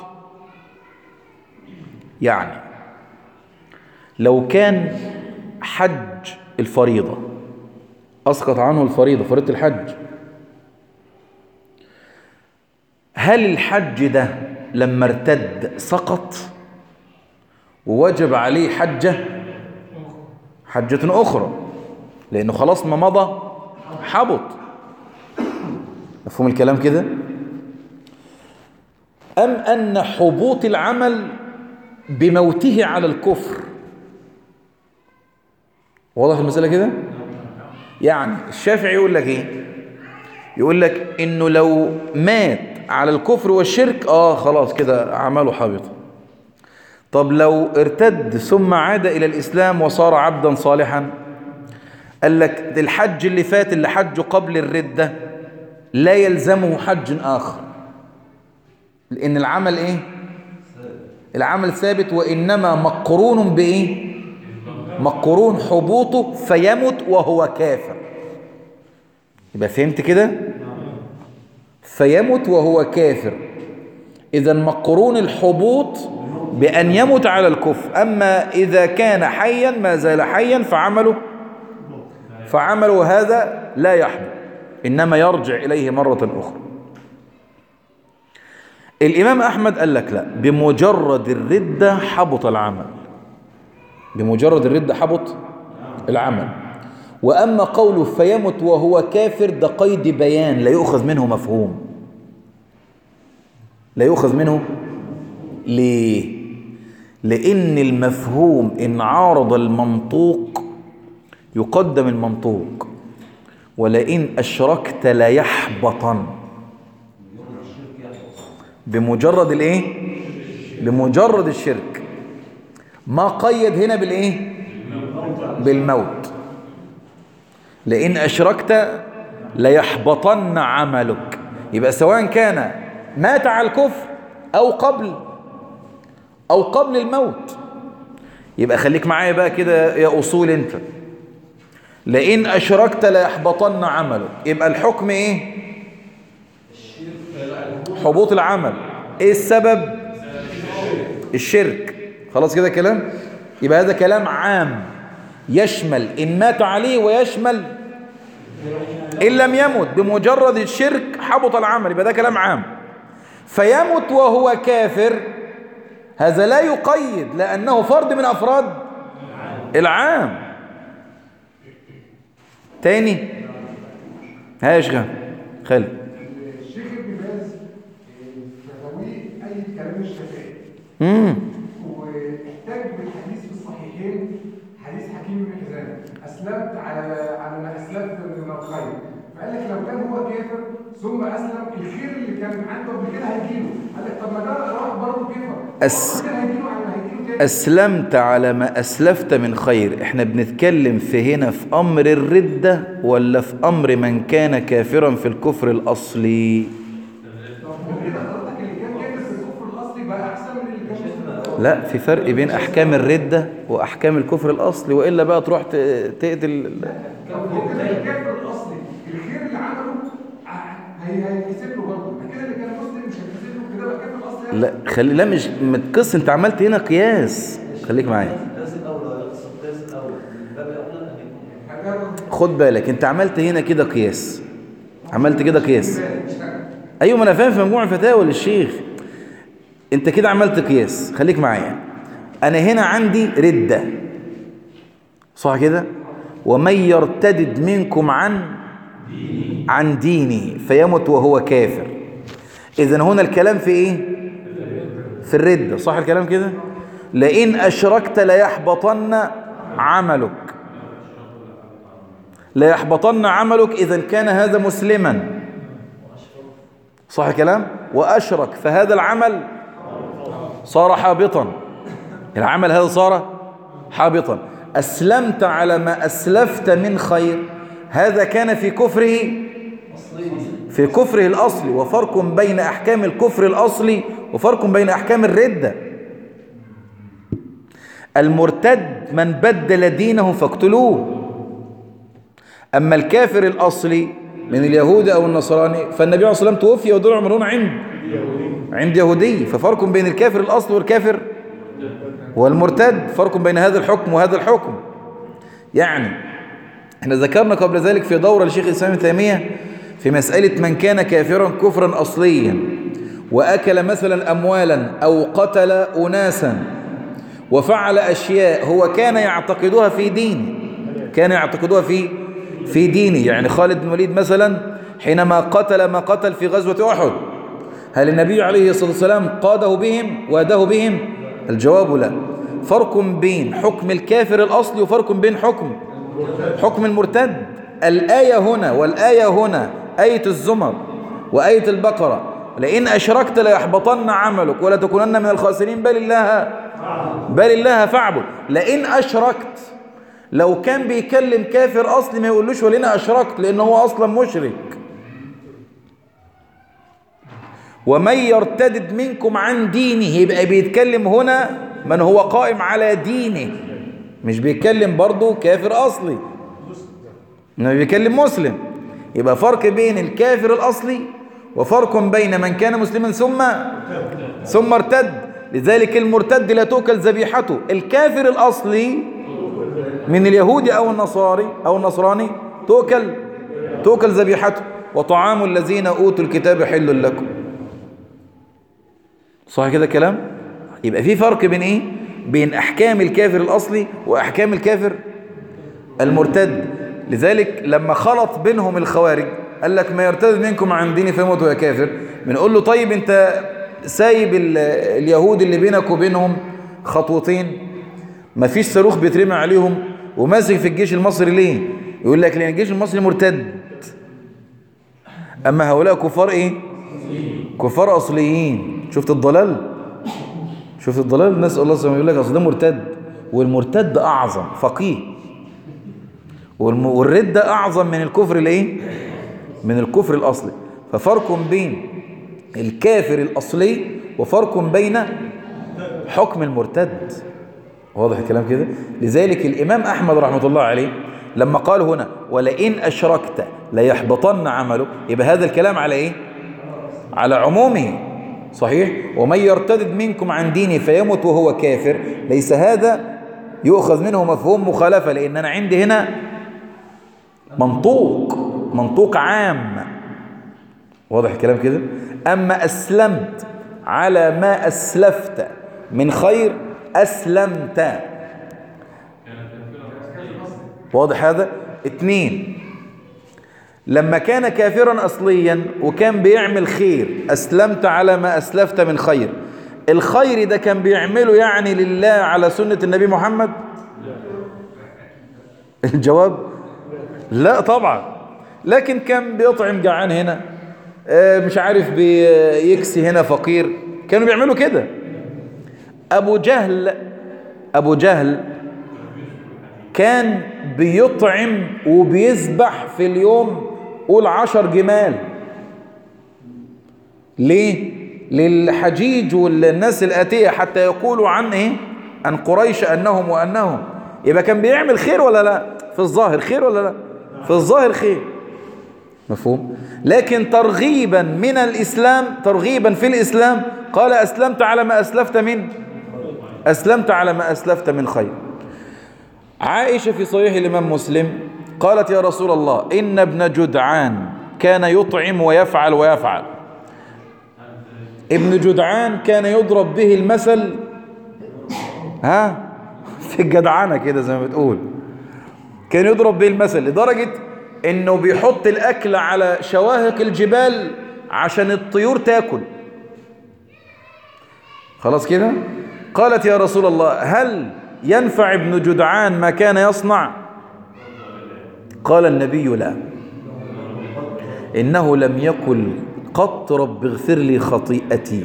يعني لو كان حج الفريضة أسقط عنه الفريضة فريضة الحج هل الحج ده لما ارتد سقط ووجب عليه حجة حجة أخرى لأنه خلاص ما مضى حبط مفهوم الكلام كده أم أن حبوط العمل بموته على الكفر واضح المسألة كده يعني الشافعي يقول لك ايه يقول لك انه لو مات على الكفر والشرك اه خلاص كده اعماله حابطه طب لو ارتد ثم عاد الى الاسلام وصار عبدا صالحا قال لك الحج اللي فات اللي حجه قبل الردة لا يلزمه حج آخر لأن العمل إيه العمل ثابت وإنما مقرون بإيه مقرون حبوطه فيمت وهو كافر يبقى فهمت كده فيمت وهو كافر إذا مقرون الحبوط بأن يمت على الكفر أما إذا كان حيا ما زال حيا فعمله فعمله هذا لا يحبط إنما يرجع إليه مرة أخرى الإمام أحمد قال لك لا بمجرد الردة حبط العمل بمجرد الردة حبط العمل وأما قوله فيمت وهو كافر ده قيد بيان لا يؤخذ منه مفهوم لا يؤخذ منه ليه لأن المفهوم إن عارض المنطوق يقدم المنطوق ولئن أشركت ليحبطن بمجرد الايه بمجرد الشرك ما قيد هنا بالايه بالموت لئن اشركت ليحبطن عملك يبقى سواء كان مات على الكفر او قبل او قبل الموت يبقى خليك معايا بقى كده يا اصول انت لئن اشركت ليحبطن عملك يبقى الحكم ايه حبوط العمل ايه السبب الشرك خلاص كده كلام يبقى هذا كلام عام يشمل ان مات عليه ويشمل ان لم يمت بمجرد الشرك حبط العمل يبقى ده كلام عام فيمت وهو كافر هذا لا يقيد لانه فرد من افراد العام تاني ها يا شيخ خالد الشيخ ابن باز فتاويه اي كلام الشافعي امم واحتاج بالحديث في الصحيحين حديث حكيم بن حزام اسلمت على على ما اسلمت من الخير فقال لك لو كان هو كافر ثم اسلم الخير اللي كان عنده قبل كده هيجيله قال لك طب ما ده راح برضه كفر أس- كده هيجيله على هيجيله تاني أسلمت على ما أسلفت من خير احنا بنتكلم في هنا في أمر الردة ولا في أمر من كان كافرا في الكفر الأصلي طب هو كده حضرتك اللي كان كافر في الكفر الاصلي بقى احسن من اللي كان في الكفر لا في فرق بين أحكام الردة وأحكام الكفر الأصلي وإلا بقى تروح ت- تقتل طب هو كده الكافر الاصلي الخير اللي عمله ع- هي هيتحسب له برضه يبقى كده اللي كان مسلم مش هيتحسب له كده بقى كافر اصلي يعني. لا خلي لا مش ما تقص انت عملت هنا قياس خليك معايا القياس الاول يقصد القياس الاول من باب اولى ان يكون هذا- خد بالك انت عملت هنا كده قياس عملت كده قياس ايوه ما انا فاهم في مجموع الفتاوى للشيخ انت كده عملت قياس خليك معايا انا هنا عندي ردة صح كده ومن يرتدد منكم عن عن دينه فيمت وهو كافر اذا هنا الكلام في ايه في الردة صح الكلام كده لئن اشركت ليحبطن عملك ليحبطن عملك اذا كان هذا مسلما صح الكلام واشرك فهذا العمل صار حابطا العمل هذا صار حابطا اسلمت على ما اسلفت من خير هذا كان في كفره في كفره الاصلي وفرق بين احكام الكفر الاصلي وفرق بين احكام الرده المرتد من بدل دينه فاقتلوه أما الكافر الأصلي من اليهود أو النصراني فالنبي عليه الصلاة والسلام توفي ودول عمرون عند عند يهودي ففرق بين الكافر الأصلي والكافر والمرتد فرق بين هذا الحكم وهذا الحكم يعني احنا ذكرنا قبل ذلك في دورة لشيخ الإسلام ابن تيمية في مسألة من كان كافرا كفرا أصليا وأكل مثلا أموالا أو قتل أناسا وفعل أشياء هو كان يعتقدها في دينه كان يعتقدها في في دينه يعني خالد بن الوليد مثلا حينما قتل ما قتل في غزوة أحد هل النبي عليه الصلاة والسلام قاده بهم واده بهم الجواب لا فرق بين حكم الكافر الأصلي وفرق بين حكم حكم المرتد الآية هنا والآية هنا آية الزمر وآية البقرة لئن أشركت ليحبطن عملك ولا تكونن من الخاسرين بل الله بل الله فاعبد لئن أشركت لو كان بيكلم كافر أصلي ما يقولوش ولنا أشركت لأنه هو أصلا مشرك ومن يرتدد منكم عن دينه يبقى بيتكلم هنا من هو قائم على دينه مش بيتكلم برضه كافر أصلي انه بيكلم مسلم يبقى فرق بين الكافر الأصلي وفرق بين من كان مسلما ثم ثم ارتد لذلك المرتد لا تؤكل ذبيحته الكافر الأصلي من اليهود أو النصاري أو النصراني تؤكل تؤكل ذبيحته وطعام الذين أوتوا الكتاب حل لكم صح كده كلام يبقى في فرق بين ايه بين احكام الكافر الاصلي واحكام الكافر المرتد لذلك لما خلط بينهم الخوارج قال لك ما يرتد منكم عن ديني فيموت وهو كافر بنقول له طيب انت سايب ال- اليهود اللي بينك وبينهم خطوتين ما فيش صاروخ بيترمي عليهم وماسك في الجيش المصري ليه يقول لك لان الجيش المصري مرتد اما هؤلاء كفار ايه كفار اصليين شفت الضلال شفت الضلال الناس الله سبحانه يقول لك اصل ده مرتد والمرتد اعظم فقيه والم- والردة اعظم من الكفر الايه من الكفر الاصلي ففرق بين الكافر الاصلي وفرق بين حكم المرتد واضح الكلام كده لذلك الامام احمد رحمه الله عليه لما قال هنا ولئن اشركت ليحبطن عملك يبقى هذا الكلام على ايه على عمومه صحيح ومن يرتد منكم عن دينه فيمت وهو كافر ليس هذا يؤخذ منه مفهوم مخالفة لأن أنا عندي هنا منطوق منطوق عام واضح الكلام كده أما أسلمت على ما أسلفت من خير أسلمت واضح هذا اتنين لما كان كافرا أصليا وكان بيعمل خير أسلمت على ما أسلفت من خير الخير ده كان بيعمله يعني لله على سنة النبي محمد الجواب لا طبعا لكن كان بيطعم جعان هنا آه، مش عارف بيكسي هنا فقير كانوا بيعملوا كده أبو جهل أبو جهل كان بيطعم وبيذبح في اليوم قول عشر جمال ليه للحجيج والناس الآتية حتى يقولوا عن ايه عن قريش أنهم وأنهم يبقى كان بيعمل خير ولا لا في الظاهر خير ولا لا في الظاهر خير مفهوم لكن ترغيبا من الإسلام ترغيبا في الإسلام قال أسلمت على ما أسلفت من أسلمت على ما أسلفت من خير عائشة في صحيح الإمام مسلم قالت يا رسول الله إن ابن جدعان كان يطعم ويفعل ويفعل ابن جدعان كان يضرب به المثل ها في الجدعنة كده زي ما بتقول كان يضرب به المثل لدرجة انه بيحط الاكل على شواهق الجبال عشان الطيور تاكل خلاص كده قالت يا رسول الله هل ينفع ابن جدعان ما كان يصنع قال النبي لا إنه لم يقل قط رب اغفر لي خطيئتي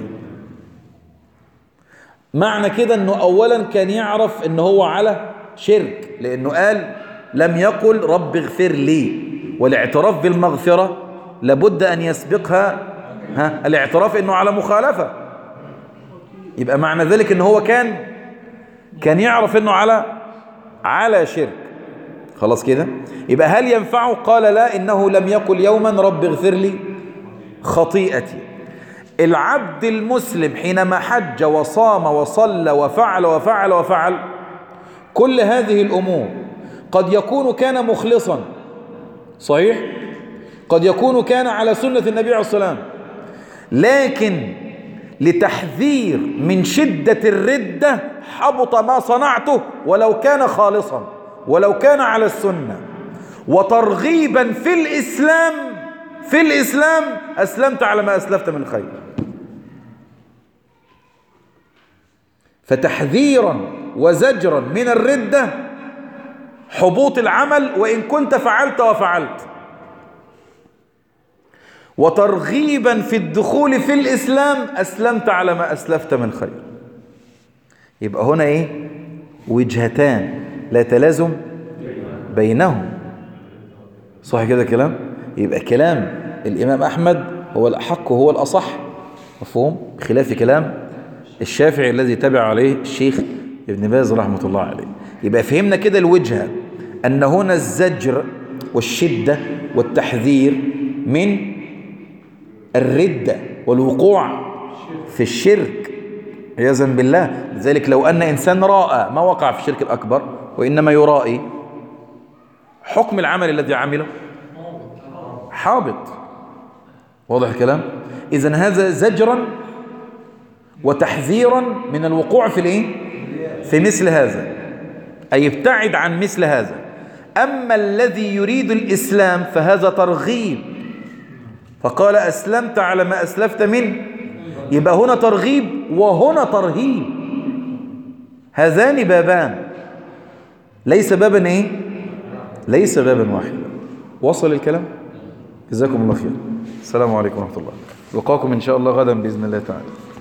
معنى كده انه اولا كان يعرف ان هو على شرك لانه قال لم يقل رب اغفر لي والاعتراف بالمغفرة لابد ان يسبقها ها الاعتراف انه على مخالفة يبقى معنى ذلك ان هو كان كان يعرف انه على على شرك خلاص كده يبقى هل ينفعه قال لا انه لم يقل يوما رب اغفر لي خطيئتي العبد المسلم حينما حج وصام وصلى وفعل وفعل وفعل كل هذه الامور قد يكون كان مخلصا صحيح قد يكون كان على سنة النبي عليه الصلاة والسلام لكن لتحذير من شدة الردة حبط ما صنعته ولو كان خالصا ولو كان على السنة وترغيبا في الإسلام في الإسلام أسلمت على ما أسلفت من خير فتحذيرا وزجرا من الردة حبوط العمل وإن كنت فعلت وفعلت وترغيبا في الدخول في الإسلام أسلمت على ما أسلفت من خير يبقى هنا إيه وجهتان لا تلازم بينهم صح كده كلام يبقى كلام الإمام أحمد هو الأحق وهو الأصح مفهوم خلاف كلام الشافعي الذي تبع عليه الشيخ ابن باز رحمة الله عليه يبقى فهمنا كده الوجهة أن هنا الزجر والشدة والتحذير من الردة والوقوع في الشرك عياذا بالله لذلك لو أن إنسان راى ما وقع في الشرك الأكبر وإنما يرائي حكم العمل الذي عمله حابط واضح الكلام إذا هذا زجرا وتحذيرا من الوقوع في الايه في مثل هذا أي ابتعد عن مثل هذا أما الذي يريد الإسلام فهذا ترغيب فقال أسلمت على ما أسلفت منه يبقى هنا ترغيب وهنا ترهيب هذان بابان ليس بابا ايه ليس بابا واحدا وصل الكلام جزاكم الله خير السلام عليكم ورحمة الله لقاكم إن شاء الله غدا بإذن الله تعالى